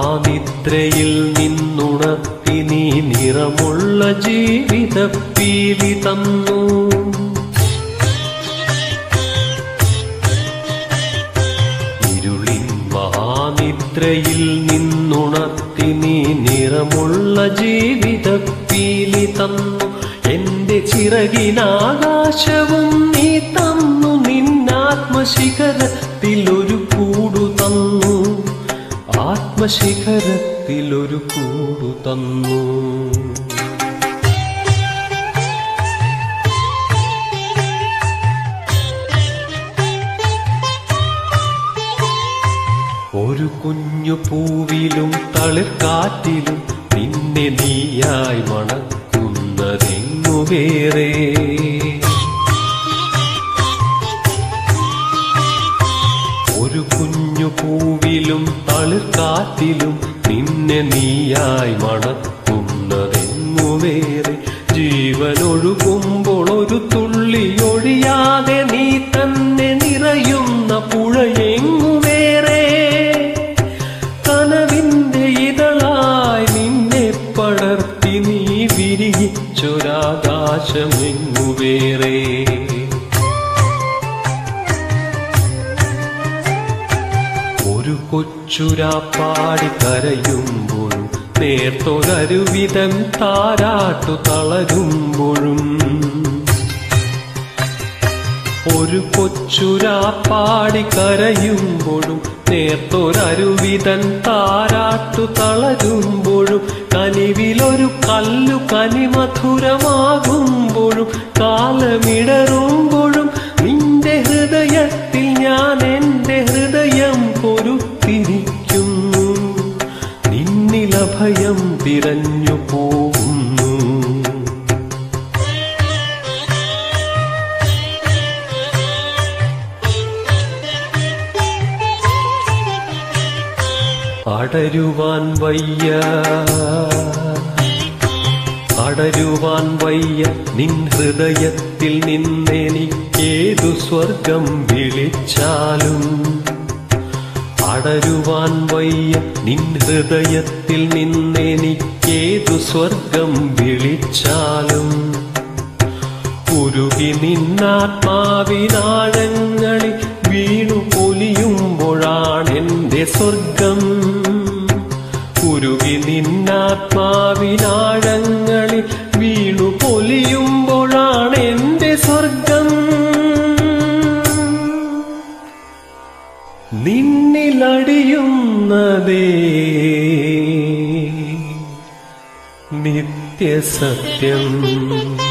മഹാനിദ്രയിൽ നിന്നുണർത്തി നീ നിറമുള്ള ജീവിത പീലി തന്നു ഇരുളിൻ മഹാനിദ്രയിൽ നിന്നുണർത്തി നീ നിറമുള്ള ജീവിത പീലി തന്നു എന്റെ ചിറകിനാകാശവും നീ തന്നു നിന്നാത്മശിഖരത്തിൽ ഒരു കൂടു തന്നു ആത്മശിഖരത്തിൽ ഒരു കൂടു തന്നു ഒരു കുഞ്ഞു പൂവിലും തളിർക്കാറ്റിലും നിന്നെ നീയായി മണക്കുന്നതെങ്ങു വേറെ ഒരു കുഞ്ഞു പൂവിലും തളിർക്കാറ്റിലും നിന്നെ നീയായി മണക്കുന്നതെങ്ങു വേറെ ജീവനൊഴുകുമ്പോൾ ഒരു തുള്ളി ഒഴിയാതെ നീ തന്നെ നിറയുന്ന പുഴയെങ്ങു വേറെ കനവിന്റെ ഇതളായി നിന്നെ പടർത്തി നീ വിരിയിച്ചൊരാകാശമെങ്ങു വേറെ ഒരു കൊച്ചുരാപ്പാടി കരയുമ്പോഴും നേർത്തൊരരുവിധം താരാട്ടു തളരുമ്പോഴും ഒരു കൊച്ചുരാപ്പാടി കരയുമ്പോഴും നേർത്തൊരരുവിധൻ താരാട്ടു തളരുമ്പോഴും കനിവിലൊരു കല്ലു കനിമധുരമാകുമ്പോഴും കാലമിടറുമ്പോഴും നിന്റെ ഹൃദയത്തിൽ ഞാൻ എന്റെ ഹൃദയം പൊരുത്തിരിക്കുന്നു നിന്നിലഭയം തിരഞ്ഞു പോകുന്നു അടരുവാൻ വയ്യ അടരുവാൻ വയ്യ നിൻ ഹൃദയത്തിൽ നിന്നെനിക്കേതു സ്വർഗം വിളിച്ചാലും അടരുവാൻ വയ്യ നിൻ ഹൃദയത്തിൽ നിന്നെനിക്കേതു സ്വർഗം വിളിച്ചാലും ഉരുകി നിന്നാത്മാവിനാഴങ്ങളിൽ വീണു പൊലിയുമ്പോഴാണെന്റെ സ്വർഗം ഉരുകി നിന്നാത്മാവിനാഴങ്ങളിൽ വീണു പൊലിയുമ്പോഴാണെന്റെ സ്വർഗം നിന്നിലടിയുന്നതേ നിത്യസത്യം